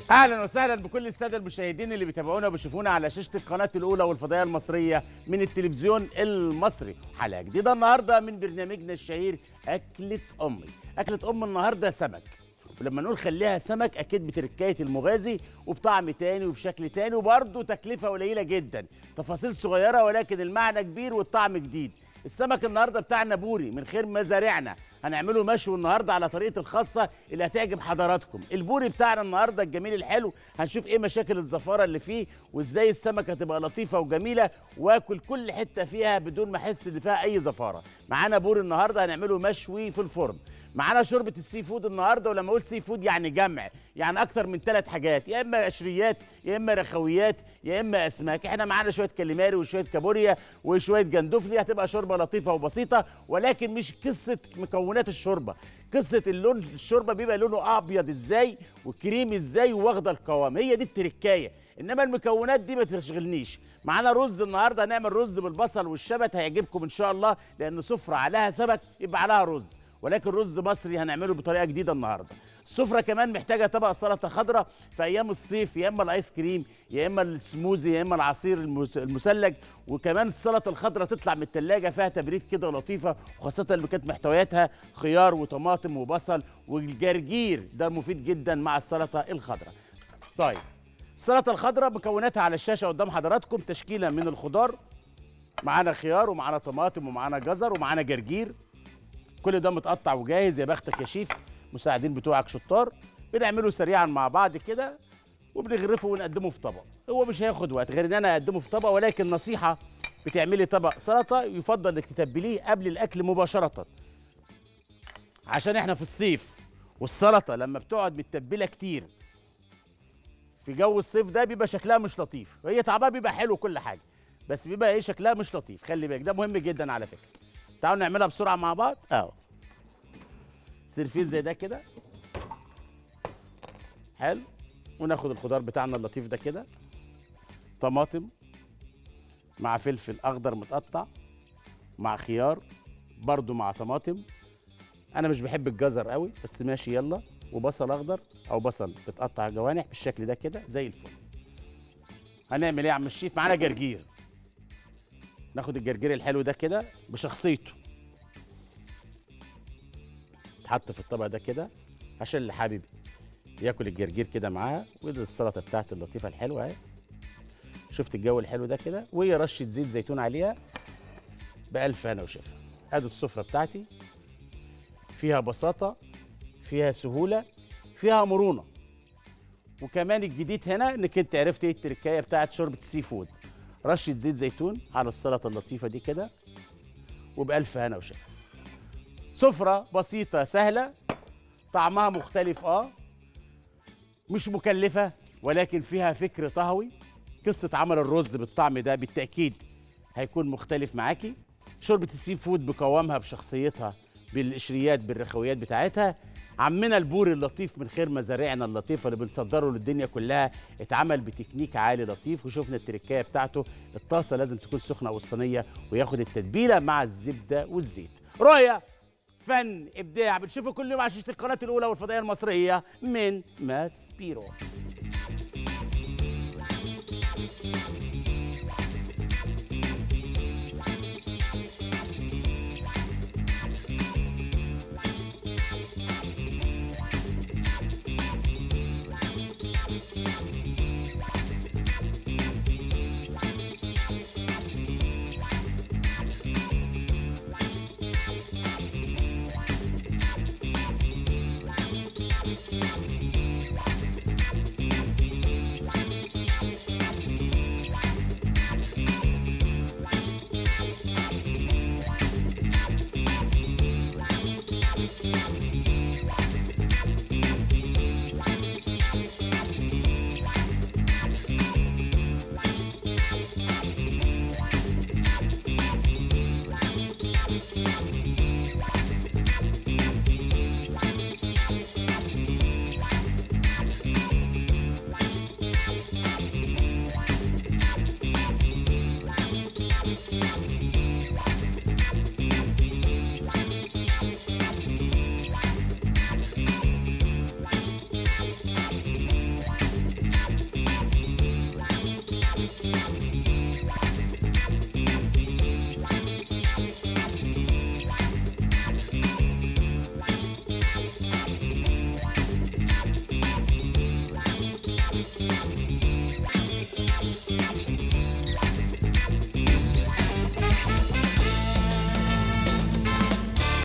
اهلا وسهلا بكل الساده المشاهدين اللي بيتابعونا وبيشوفونا على شاشه القناه الاولى والفضائيه المصريه من التلفزيون المصري حلقه جديده النهارده من برنامجنا الشهير اكله امي اكله ام النهارده سمك ولما نقول خليها سمك اكيد بتركايه المغازي وبطعم تاني وبشكل تاني وبرضه تكلفه قليله جدا تفاصيل صغيره ولكن المعنى كبير والطعم جديد السمك النهارده بتاعنا بوري من خير مزارعنا هنعمله مشوي النهارده على طريقه الخاصه اللي هتعجب حضراتكم البوري بتاعنا النهارده الجميل الحلو هنشوف ايه مشاكل الزفاره اللي فيه وازاي السمكه تبقى لطيفه وجميله واكل كل حته فيها بدون ما احس ان فيها اي زفاره معانا بوري النهارده هنعمله مشوي في الفرن معانا شوربه السي فود النهارده ولما اقول سي فود يعني جمع يعني اكتر من ثلاث حاجات يا اما قشريات يا اما رخويات يا اما اسماك احنا معانا شويه كاليماري وشويه كابوريا وشويه جندفلي هتبقى شوربه لطيفه وبسيطه ولكن مش قصه مكونات الشوربه قصه اللون الشوربه بيبقى لونه ابيض ازاي وكريمي ازاي واخده القوام هي دي التركايه انما المكونات دي ما تشغلنيش معانا رز النهارده هنعمل رز بالبصل والشبت هيعجبكم ان شاء الله لان سفره عليها سمك يبقى عليها رز ولكن رز مصري هنعمله بطريقه جديده النهارده السفره كمان محتاجه طبق سلطه خضراء في ايام الصيف يا اما الايس كريم يا اما السموزي يا اما العصير المس- المثلج وكمان السلطه الخضراء تطلع من الثلاجه فيها تبريد كده لطيفه وخاصه اللي كانت محتوياتها خيار وطماطم وبصل والجرجير ده مفيد جدا مع السلطه الخضراء طيب السلطه الخضراء مكوناتها على الشاشه قدام حضراتكم تشكيله من الخضار معانا خيار ومعانا طماطم ومعانا جزر ومعانا جرجير كل ده متقطع وجاهز يا بختك يا شيف مساعدين بتوعك شطار بنعمله سريعا مع بعض كده وبنغرفه ونقدمه في طبق هو مش هياخد وقت غير ان انا اقدمه في طبق ولكن نصيحه بتعملي طبق سلطه يفضل انك تتبليه قبل الاكل مباشره عشان احنا في الصيف والسلطه لما بتقعد متبله كتير في جو الصيف ده بيبقى شكلها مش لطيف وهي طعمها بيبقى حلو كل حاجه بس بيبقى ايه شكلها مش لطيف خلي بالك ده مهم جدا على فكره تعالوا نعملها بسرعه مع بعض اهو سيرفيس زي ده كده حلو وناخد الخضار بتاعنا اللطيف ده كده طماطم مع فلفل اخضر متقطع مع خيار برضو مع طماطم انا مش بحب الجزر قوي بس ماشي يلا وبصل اخضر او بصل بتقطع جوانح بالشكل ده كده زي الفل هنعمل ايه يا عم الشيف معانا جرجير ناخد الجرجير الحلو ده كده بشخصيته يتحط في الطبق ده كده عشان اللي حابب ياكل الجرجير كده معاه ودي السلطه بتاعتي اللطيفه الحلوه اهي شفت الجو الحلو ده كده وهي رشه زيت زيتون عليها بألف هنا وشفا ادي السفره بتاعتي فيها بساطه فيها سهوله فيها مرونه وكمان الجديد هنا انك انت عرفت ايه التركايه بتاعت شوربه السي فود رشه زيت زيتون على السلطه اللطيفه دي كده وبألف هنا وشفا سفرة بسيطة سهلة طعمها مختلف اه مش مكلفة ولكن فيها فكر طهوي قصة عمل الرز بالطعم ده بالتأكيد هيكون مختلف معاكي شوربة السي فود بقوامها بشخصيتها بالقشريات بالرخويات بتاعتها عمنا البوري اللطيف من خير مزارعنا اللطيفه اللي بنصدره للدنيا كلها اتعمل بتكنيك عالي لطيف وشفنا التركايه بتاعته الطاسه لازم تكون سخنه او الصينيه وياخد التتبيله مع الزبده والزيت رؤيه فن ابداع بنشوفه كل يوم على شاشه القناه الاولى والفضائيه المصريه من ماس بيرو